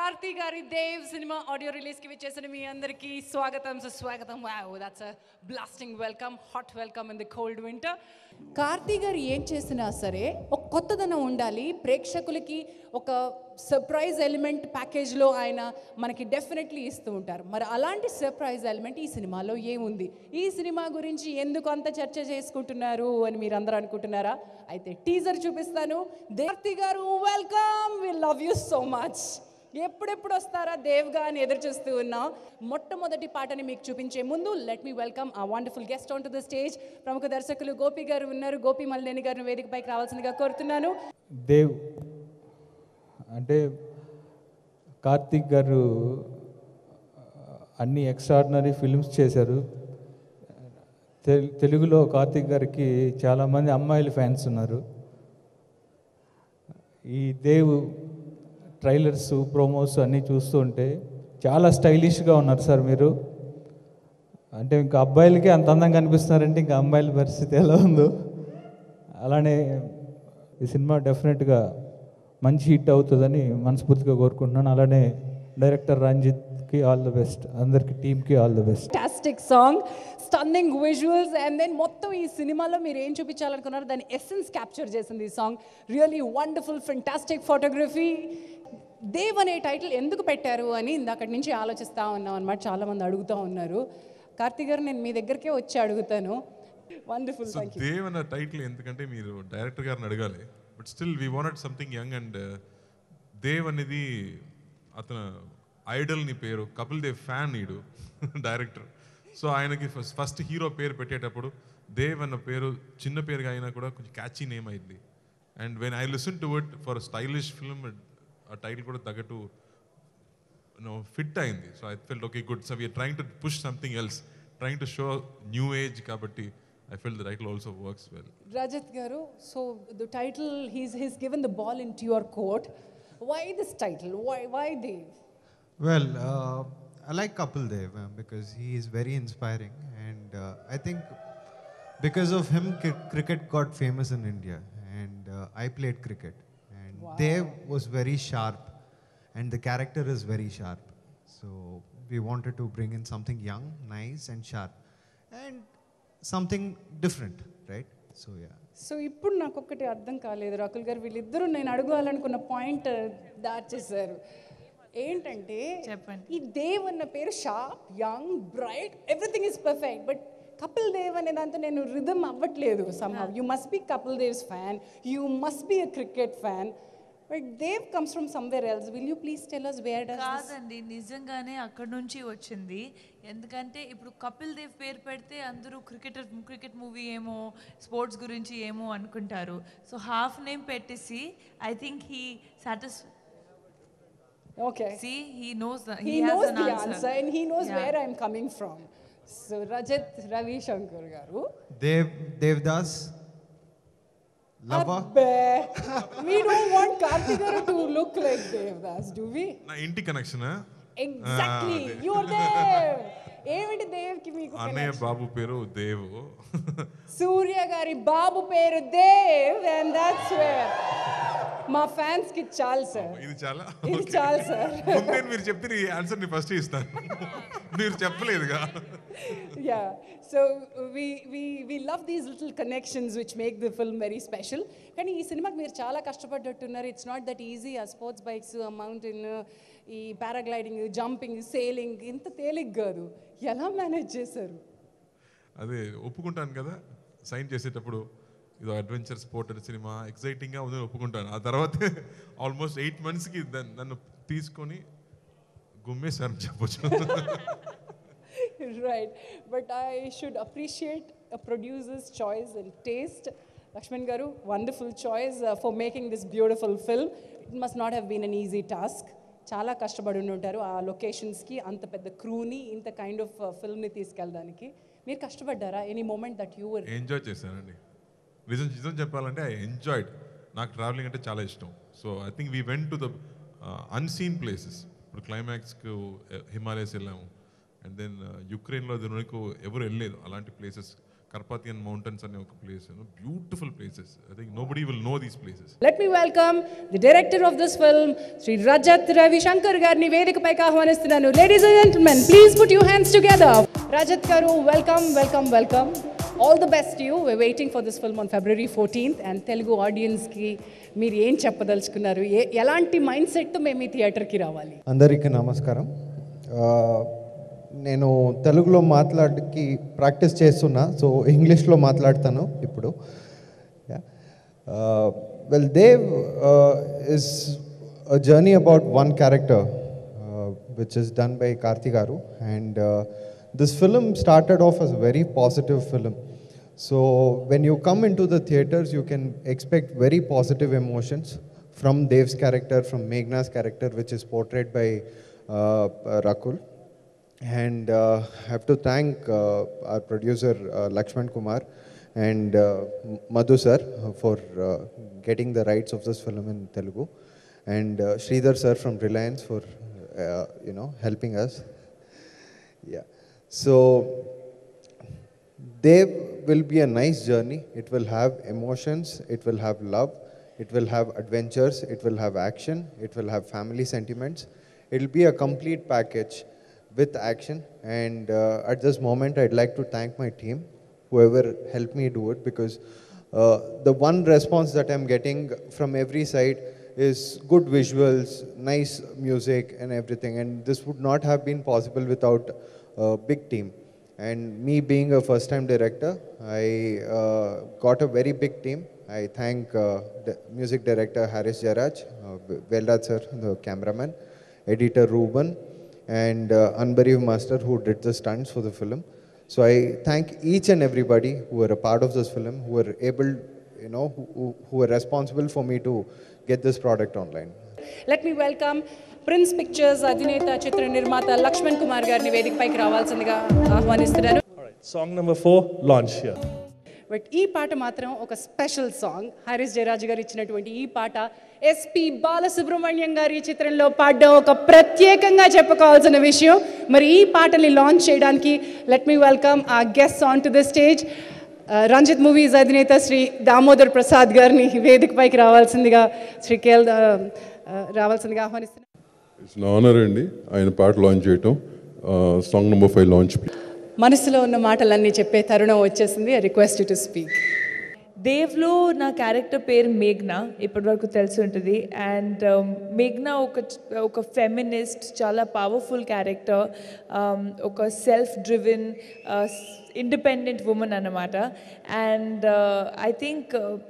కార్తీ గారి Dev cinema audio release కి విచ్చేసిన మీ అందరికీ స్వాగతం సుస్వాగతం wow that's blasting welcome hot welcome in the cold winter Karthi garu ఏం చేసినా సరే ఒక కొత్తదనం ఉండాలి ప్రేక్షకులకి ఒక సర్ప్రైజ్ ఎలిమెంట్ ప్యాకేజ్లో ఆయన మనకి డెఫినెట్లీ ఇస్తూ ఉంటారు మరి అలాంటి సర్ప్రైజ్ ఎలిమెంట్ ఈ సినిమాలో ఏముంది ఈ సినిమా గురించి ఎందుకు అంత చర్చ చేసుకుంటున్నారు అని మీరు అందరూ అనుకుంటున్నారా అయితే టీజర్ చూపిస్తాను దేర్తి గారు welcome we love you so much ఎప్పుడెప్పుడు వస్తారా దేవ్గా అని ఎదురు చూస్తూ ఉన్నాం మొట్టమొదటి పాటని మీకు చూపించే ముందు let me welcome a wonderful guest on to the stage ప్రముఖ దర్శకులు గోపి గారు ఉన్నారు గోపి మల్లేని గారిని వేదికపైకి రావాల్సిందిగా కోరుతున్నాను దేవ్ అంటే కార్తిక్ గారు అన్ని ఎక్స్ట్రాడినరీ ఫిల్మ్స్ చేశారు తెల్- తెలుగులో కార్తిక్ గారికి చాలామంది అమ్మాయిల ఫ్యాన్స్ ఉన్నారు ఈ దేవ్ ట్రైలర్స్ ప్రోమోస్ అన్నీ చూస్తూ ఉంటే చాలా స్టైలిష్గా ఉన్నారు సార్ మీరు అంటే ఇంకా అబ్బాయిలకి అంత అందంగా కనిపిస్తున్నారంటే ఇంకా అమ్మాయిల పరిస్థితి ఎలా ఉందో అలానే ఈ సినిమా డెఫినెట్గా మంచి హిట్ అవుతుందని మనస్ఫూర్తిగా కోరుకుంటున్నాను అలానే డైరెక్టర్ రంజిత్కి ఆల్ ద బెస్ట్ అందరికి టీమ్కి all the best fantastic song stunning visuals and then మొత్తం ఈ సినిమాలో మీరు ఏం చూపించాలనుకున్నారు దాని ఎస్సెన్స్ క్యాప్చర్ చేసింది ఈ song really wonderful fantastic photography Dev అనే టైటిల్ ఎందుకు పెట్టారు అని ఇందాకటి నుంచి ఆలోచిస్తూ ఉన్నాం అనమాట చాలామంది అడుగుతూ ఉన్నారు కార్తీక్ గారు నేను మీ దగ్గరికే వచ్చి అడుగుతాను వండర్ఫుల్ సో దేవ్ అన్న టైటిల్ ఎందుకంటే మీరు డైరెక్టర్ గారిని అడగాలి but still we wanted something young and Dev అనేది అతను ఐడల్ ని పేరు కపిల్ దేవ్ ఫ్యాన్ నీడు డైరెక్టర్ సో ఆయనకి ఫస్ట్ హీరో పేరు పెట్టేటప్పుడు దేవ్ అన్న పేరు చిన్న పేరుగా అయినా కూడా కొంచెం క్యాచీ నేమ్ అయింది and when I listen to it for stylish film ఆ టైటిల్ కూడా తగ్గట్టు నో ఫిట్ అయింది so I felt okay good so we're trying to push something else trying to show new age కాబట్టి I feel the title also works well Rajat garu so the title he's he's given the ball in to your court why this title why why Dev Well, uh, I like Kapil Dev uh, because he is very inspiring, and uh, I think because of him, cri- cricket got famous in India, and uh, I played cricket, and Dev was very sharp, and the character is very sharp. So we wanted to bring in something young, nice, and sharp, and something different, right? So yeah. So ఇప్పుడు నాకు ఒక్కటి అర్థం కాలేదు రాకుల్ గారు వీళ్ళిద్దరూ నేను అడగాలనుకున్న point దాచేశారు ఏంటంటే చెప్పండి. ఈ దేవ్ అన్న పేరు sharp young bright everything is perfect but Kapil Dev అనే దాంతో నేను రిధమ్ అవ్వట్లేదు somehow you must be Kapil Dev's fan you must be a cricket fan but Dev comes from somewhere else will you please tell us where does కాదండి నిజంగానే అక్కడ నుంచి వచ్చింది ఎందుకంటే ఇప్పుడు కపిల్ దేవ్ పేరు పెడితే అందరూ క్రికెటర్ క్రికెట్ మూవీ ఏమో స్పోర్ట్స్ గురించి ఏమో అనుకుంటారు సో హాఫ్ నేమ్ పెట్టేసి I think he satisfied okay see he knows he knows the answer and he knows where I'm coming from. So Rajat Ravi Shankar garu. Dev Devdas, Lava. Abbe, we don't want Karthik garu to look like Devdas, do we? నా ఇంటి connection Exactly. You're there. ఏమిటి దేవ్కి మీకు అన్నయ్య బాబు పేరు దేవ్ సూర్య గారి బాబు పేరు Dev and that's where మా ఫ్యాన్స్ కి చాలు సార్ ఇది చాలా ఇది చాలు సార్ ముందే మీరు చెప్తే ఈ ఆన్సర్ ని ఫస్ట్ ఇస్తాను మీరు చెప్పలేదుగా yeah so we we we love these little connections which make the film very special కానీ ఈ సినిమాకి మీరు చాలా కష్టపడ్డట్టున్నారు ఇట్స్ నాట్ దట్ ఈజీ ఆ స్పోర్ట్స్ బైక్స్ ఆ మౌంటైన్ ఈ పారాగ్లైడింగ్ జంపింగ్ సేలింగ్ ఇంత తేలిగ్ కాదు ఎలా మేనేజ్ చేశారు అదే ఒప్పుకుంటాను కదా సైన్ చేసేటప్పుడు ఇదో అడ్వెంచర్ స్పోర్ట్ అనే సినిమా ఎక్సైటింగ్గా ఉందని ఒప్పుకుంటాను ఆ తర్వాత ఆల్మోస్ట్ ఎయిట్ మంత్స్కి నన్ను తీసుకొని గుమ్మేశారని చెప్పొచ్చు right but I should appreciate producers choice and taste Lakshman garu wonderful choice for making this beautiful film it must not have been an easy task చాలా కష్టపడి ఉండి ఉంటారు ఆ లొకేషన్స్కి అంత పెద్ద క్రూని ఇంత కైండ్ ఆఫ్ ఫిల్మ్ని తీసుకెళ్ళడానికి మీరు కష్టపడ్డారా any moment that you were enjoy చేశానండి నిజం నిజం చెప్పాలంటే ఐ ఎంజాయ్డ్ నాకు ట్రావెలింగ్ అంటే చాలా ఇష్టం so I think we went to the unseen places ఇప్పుడు క్లైమాక్స్కి హిమాలయస్ వెళ్ళాము అండ్ దెన్ యుక్రెయిన్లో వరకు ఎవరు వెళ్ళలేదు అలాంటి ప్లేసెస్ కర్పాతియన్ మౌంటైన్స్ అనే ఒక place beautiful places I think nobody will know these places let me welcome the director of this film Shri Rajat Ravishankar గారిని వేదికపైకి ఆహ్వానిస్తున్నాను ladies and gentlemen please put you hands together Rajat garu welcome welcome welcome all the best you we waiting for this film on February fourteenth and Telugu ఆడియన్స్కి మీరు ఏం చెప్పదలుచుకున్నారు ఏ ఎలాంటి mind సెట్తో మేము ఈ థియేటర్కి రావాలి అందరికీ నమస్కారం ఆ, నేను తెలుగులో మాట్లాడకి ప్రాక్టీస్ చేస్తున్నా సో ఇంగ్లీష్లో మాట్లాడతాను ఇప్పుడు well Dev is a journey about one character which is done by Karthi garu and this film started of as very positive film So when you come into the theaters, you can expect very positive emotions from Dev's character, from Meghna's character, which is portrayed by uh, Rakul. And uh, I have to thank uh, our producer uh, Lakshman Kumar and uh, Madhu sir for uh, getting the rights of this film in Telugu, and uh, Sridhar sir from Reliance for uh, you know helping us. Yeah. So they will be a nice journey. It will have emotions, it will have love, it will have adventures, it will have action, it will have family sentiments. It will be a complete package with action. And uh, at this moment, I'd like to thank my team, whoever helped me do it, because uh, the one response that I'm getting from every side is good visuals, nice music, and everything. And this would not have been possible without a big team. And me being a first time director, I uh, got a very big team. I thank uh, the music director Haris Jaraj, uh, Veldad sir, the cameraman, editor Ruben, and uh, Anbariv Master who did the stunts for the film. So I thank each and everybody who were a part of this film, who were able, you know, who, who, who were responsible for me to get this product online. Let me welcome Prince Pictures అధినేత చిత్ర నిర్మాత లక్ష్మణ్ కుమార్ గారిని వేదికపైకి రావాల్సిందిగా ఆహ్వానిస్తున్నాను Song number four, launch here. But ఈ పాట మాత్రం ఒక స్పెషల్ సాంగ్ హరీష్ జయరాజ్ గారు ఇచ్చినటువంటి ఈ పాట ఎస్పి బాలసుబ్రహ్మణ్యం గారి ఈ చిత్రంలో పాడడం ఒక ప్రత్యేకంగా చెప్పుకోవాల్సిన విషయం మరి ఈ పాటని లాంచ్ చేయడానికి let me welcome a guest on to the stage Ranjith movies అధినేత శ్రీ దామోదర్ ప్రసాద్ గారిని వేదికపైకి రావాల్సిందిగా శ్రీ కేల్ రావాల్సిందిగా ఆహ్వానిస్తున్నాను ఇట్స్ నా ఆనర్ అండి ఆయన పాట లాంచ్ చేయటం సాంగ్ నెంబర్ ఫైవ్ లాంచ్ మనసులో ఉన్న మాటలన్నీ చెప్పే తరుణం వచ్చేసింది ఐ రిక్వెస్ట్ టు స్పీక్ దేవ్లో నా క్యారెక్టర్ పేరు మేఘ్నా ఇప్పటివరకు తెలిసి ఉంటుంది అండ్ మేఘ్నా ఒక ఒక ఫెమినిస్ట్ చాలా పవర్ఫుల్ క్యారెక్టర్ ఒక సెల్ఫ్ డ్రివెన్ ఇండిపెండెంట్ ఉమెన్ అన్నమాట and I think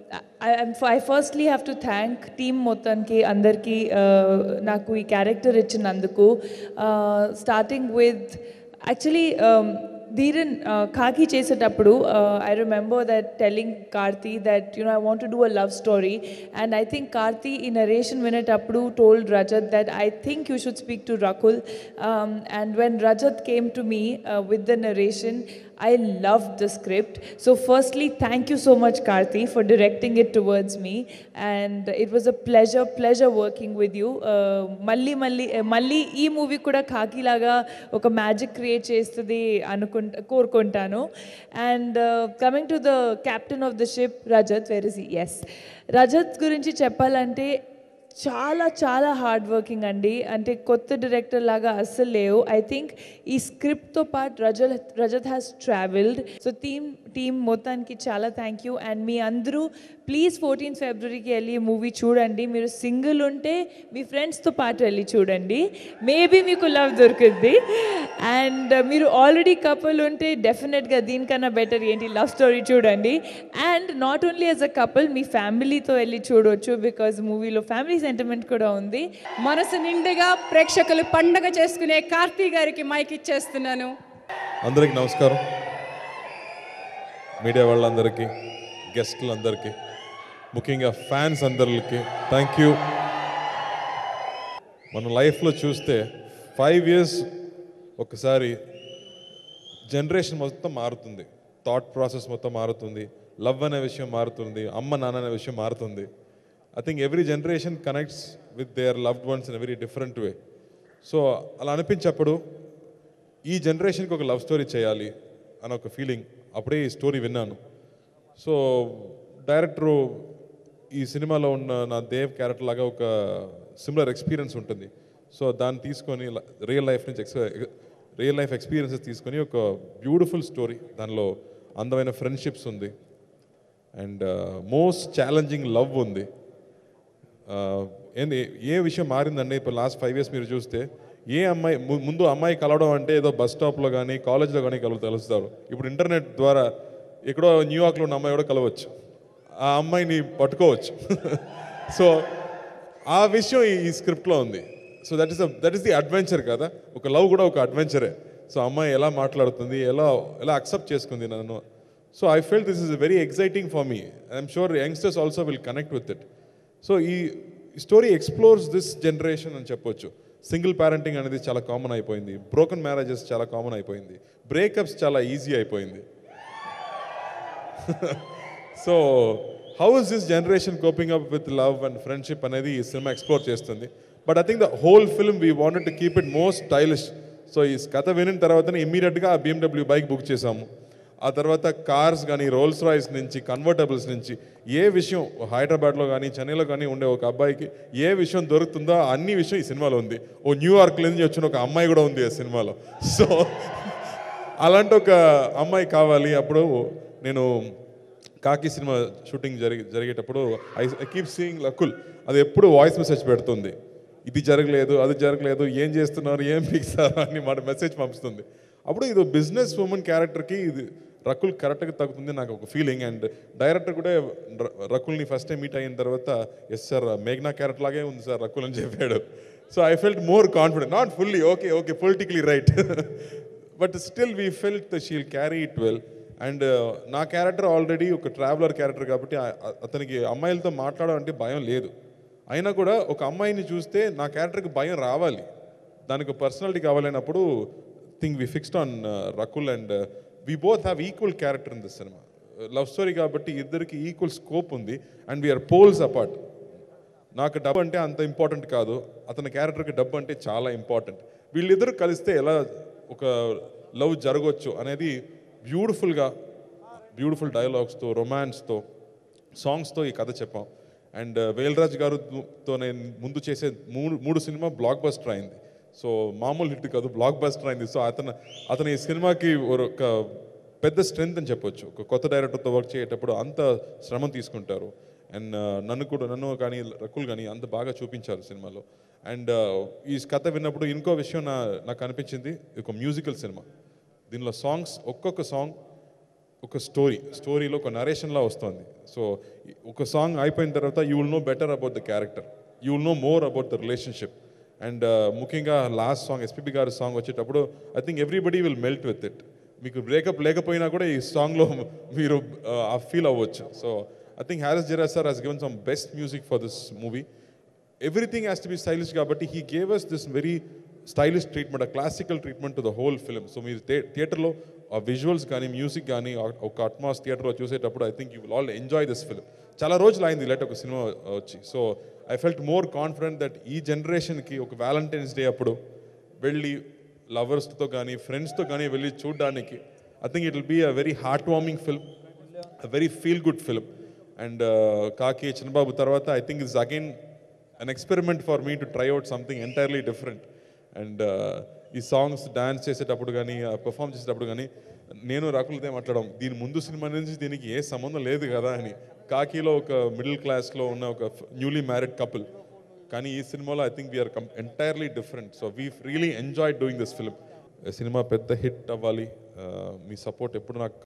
I firstly have to thank team మొత్తానికి అందరికీ uh, నాకు ఈ క్యారెక్టర్ ఇచ్చినందుకు starting with actually Dheeran Khakee చేసేటప్పుడు I remember that telling Karthi that you know I want do a love story and I think Karthi ఈ narration వినేటప్పుడు told Rajath that I think you should speak to Rakul and when Rajath came to me with the narration I loved the script. So, firstly, thank you so much, Karthi, for directing it towards me. And it was a pleasure, pleasure working with you. Uh, మళ్ళీ మళ్ళీ మళ్ళీ ఈ movie కూడా కాకి లాగా ఒక magic create చేస్తుంది అనుకుంటా కోరుకుంటాను and coming to the captain of the ship Rajath where is yes Rajath గురించి చెప్పాలంటే చాలా చాలా హార్డ్ వర్కింగ్ అండి అంటే కొత్త డైరెక్టర్ లాగా అస్సలు లేవు ఐ థింక్ ఈ స్క్రిప్ట్తో పాటు Rajath Rajath has travelled so team team మొత్తానికి చాలా థ్యాంక్ యూ అండ్ మీ అందరూ ప్లీజ్ ఫోర్టీన్త్ ఫిబ్రవరికి వెళ్ళి మూవీ చూడండి మీరు సింగిల్ ఉంటే మీ ఫ్రెండ్స్తో పాటు వెళ్ళి చూడండి మేబీ మీకు లవ్ దొరుకుద్ది అండ్ మీరు ఆల్రెడీ కపుల్ ఉంటే డెఫినెట్గా దీనికన్నా బెటర్ ఏంటి లవ్ స్టోరీ చూడండి and not only as a couple మీ ఫ్యామిలీతో వెళ్ళి చూడవచ్చు బికాజ్ మూవీలో ఫ్యామిలీ సెంటిమెంట్ కూడా ఉంది మనసు నిండుగా ప్రేక్షకులు పండగ చేసుకునే కార్తీ గారికి మైక్ ఇచ్చేస్తున్నాను అందరికీ నమస్కారం మీడియా వాళ్ళందరికీ గెస్టులందరికీ ముఖ్యంగా ఫ్యాన్స్ అందరికి థ్యాంక్ యూ మన లైఫ్లో చూస్తే ఫైవ్ ఇయర్స్ ఒకసారి జనరేషన్ మొత్తం మారుతుంది థాట్ ప్రాసెస్ మొత్తం మారుతుంది లవ్ అనే విషయం మారుతుంది అమ్మ నాన్న అనే విషయం మారుతుంది I think every generation connects with their loved ones in very different way so అలా అనిపించప్పుడు ఈ జనరేషన్కి ఒక లవ్ స్టోరీ చేయాలి అని ఒక ఫీలింగ్ అప్పుడే ఈ స్టోరీ విన్నాను సో డైరెక్టరు ఈ సినిమాలో ఉన్న నా దేవ్ క్యారెక్టర్ లాగా ఒక సిమిలర్ ఎక్స్పీరియన్స్ ఉంటుంది సో దాన్ని తీసుకొని రియల్ లైఫ్ నుంచి ఎక్స్ రియల్ లైఫ్ ఎక్స్పీరియన్సెస్ తీసుకొని ఒక బ్యూటిఫుల్ స్టోరీ దానిలో అందమైన ఫ్రెండ్షిప్స్ ఉంది అండ్ మోస్ట్ ఛాలెంజింగ్ లవ్ ఉంది ఆ, ఏంది ఏ విషయం మారిందండి ఇప్పుడు లాస్ట్ ఫైవ్ ఇయర్స్ మీరు చూస్తే ఏ అమ్మాయి ము- ముందు అమ్మాయి కలవడం అంటే ఏదో బస్ స్టాప్లో కానీ కాలేజ్లో కానీ కలు కలుస్తారు ఇప్పుడు ఇంటర్నెట్ ద్వారా ఎక్కడో న్యూయార్క్లో ఉన్న అమ్మాయి కూడా కలవచ్చు ఆ అమ్మాయిని పట్టుకోవచ్చు సో ఆ విషయం ఈ- ఈ స్క్రిప్ట్లో ఉంది so that is that is the adventure కదా ఒక లవ్ కూడా ఒక అడ్వెంచరే సో అమ్మాయి ఎలా మాట్లాడుతుంది ఎలా ఎలా అక్సెప్ట్ చేసుకుంది నన్ను so I feel this is very exciting for me I'm sure youngsters also will connect with it so ఈ స్టోరీ ఎక్స్ప్లోర్స్ దిస్ జనరేషన్ అని చెప్పొచ్చు సింగిల్ పేరెంటింగ్ అనేది చాలా కామన్ అయిపోయింది బ్రోకన్ మ్యారేజెస్ చాలా కామన్ అయిపోయింది బ్రేకప్స్ చాలా ఈజీ అయిపోయింది so how is this generation coping up with love and friendship అనేది ఈ సినిమా ఎక్స్ప్లోర్ చేస్తుంది but I think the whole film we wanted to keep it most stylish so ఈ కథ వినిన తర్వాతనే ఇమ్మీడియట్గా ఆ BMW బైక్ బుక్ చేసాము ఆ తర్వాత కార్స్ కానీ రోల్స్ రాయిస్ నుంచి కన్వర్టబుల్స్ నుంచి ఏ విషయం హైదరాబాద్లో కానీ చెన్నైలో కానీ ఉండే ఒక అబ్బాయికి ఏ విషయం దొరుకుతుందో అన్ని విషయం ఈ సినిమాలో ఉంది ఓ న్యూయార్క్ నుంచి వచ్చిన ఒక అమ్మాయి కూడా ఉంది ఆ సినిమాలో సో అలాంటి ఒక అమ్మాయి కావాలి అప్పుడు నేను కాకి సినిమా షూటింగ్ జరిగి జరిగేటప్పుడు I I keep seeing Rakul అది ఎప్పుడు వాయిస్ మెసేజ్ పెడుతుంది ఇది జరగలేదు అది జరగలేదు ఏం చేస్తున్నారు ఏం పిక్సారు అని మన మెసేజ్ పంపిస్తుంది అప్పుడు ఇది బిజినెస్ ఉమెన్ క్యారెక్టర్కి ఇది రకుల్ కరెక్ట్గా తగ్గుతుంది నాకు ఒక ఫీలింగ్ అండ్ డైరెక్టర్ కూడా ర- రకుల్ని ఫస్ట్ టైం మీట్ అయిన తర్వాత ఎస్ సార్ మేఘ్నా క్యారెక్టర్ లాగే ఉంది సార్ రకుల్ అని చెప్పాడు so I felt more confident not fully okay okay politically right but still we felt she'll carry it well and నా క్యారెక్టర్ ఆల్రెడీ ఒక ట్రావెలర్ క్యారెక్టర్ కాబట్టి ఆ- ఆ- అతనికి అమ్మాయిలతో మాట్లాడడం అంటే భయం లేదు అయినా కూడా ఒక అమ్మాయిని చూస్తే నా క్యారెక్టర్కి భయం రావాలి దానికి పర్సనాలిటీ కావాలన్నప్పుడు think we fixed on Rakul and we both have equal character in this సినిమా లవ్ స్టోరీ కాబట్టి ఇద్దరికి ఈక్వల్ స్కోప్ ఉంది అండ్ వీఆర్ పోల్స్ అపార్ట్ నాకు డబ్బు అంటే అంత ఇంపార్టెంట్ కాదు అతని క్యారెక్టర్కి డబ్బు అంటే చాలా ఇంపార్టెంట్ వీళ్ళిద్దరు కలిస్తే ఎలా ఒక లవ్ జరగవచ్చు అనేది బ్యూటిఫుల్గా బ్యూటిఫుల్ డైలాగ్స్తో రొమాన్స్తో సాంగ్స్తో ఈ కథ చెప్పాం అండ్ వేల్రాజ్ గారుతో నేను ముందు చేసే మూడు మూడు సినిమా బ్లాక్ బస్టర్ అయింది సో మామూలు హిట్ కాదు బ్లాక్ బస్టర్ అయింది సో అతను అతను ఈ సినిమాకి ఒక పెద్ద స్ట్రెంగ్త్ అని చెప్పొచ్చు ఒక కొత్త డైరెక్టర్తో వర్క్ చేసేటప్పుడు అంత శ్రమ తీసుకుంటారు అండ్ నన్ను కూడా నన్ను కానీ రకుల్ కానీ అంత బాగా చూపించారు సినిమాలో అండ్ ఈ కథ విన్నప్పుడు ఇంకో విషయం నా నాకు అనిపించింది ఇది ఒక మ్యూజికల్ సినిమా దీనిలో సాంగ్స్ ఒక్కొక్క సాంగ్ ఒక స్టోరీ స్టోరీలో ఒక నరేషన్లా వస్తుంది సో ఒక సాంగ్ అయిపోయిన తర్వాత you will know better about the character you will know more about the relationship and ముఖ్యంగా లాస్ట్ సాంగ్ ఎస్పీబీ గారి సాంగ్ వచ్చేటప్పుడు I think everybody will melt with it మీకు బ్రేకప్ లేకపోయినా కూడా ఈ సాంగ్లో మీరు ఆ ఫీల్ అవ్వచ్చు so I think Harris Jayaraj sir has given some best music for this movie everything has to be stylish కాబట్టి he gave us this very stylish treatment classical treatment to the whole film so మీరు థియేటర్లో ఆ visuals కానీ music కానీ ఆ- ఒక Atmos థియేటర్లో చూసేటప్పుడు I think you will all enjoy this film చాలా రోజులు అయింది ఇలాంటి ఒక సినిమా వచ్చి so I felt more confident that ఈ జనరేషన్కి ఒక వ్యాలంటైన్స్ డే అప్పుడు వెళ్ళి లవర్స్తో కానీ ఫ్రెండ్స్తో కానీ వెళ్ళి చూడడానికి I think it will be a very heart warming film a very feel good film and Khakee Chinnababu తర్వాత I think it's again an experiment for me to try out something entirely different and ఈ songs dance చేసేటప్పుడు కానీ perform చేసేటప్పుడు కానీ నేను రాకులతో మాట్లాడడం దీని ముందు సినిమా నుంచి దీనికి ఏ సంబంధం లేదు కదా అని కాకిలో ఒక మిడిల్ క్లాస్లో ఉన్న ఒక న్యూలీ మ్యారీడ్ కపుల్ కానీ ఈ సినిమాలో I think we are come entirely different so we really enjoy doing this film సినిమా పెద్ద హిట్ అవ్వాలి ఆ, మీ సపోర్ట్ ఎప్పుడు నాకు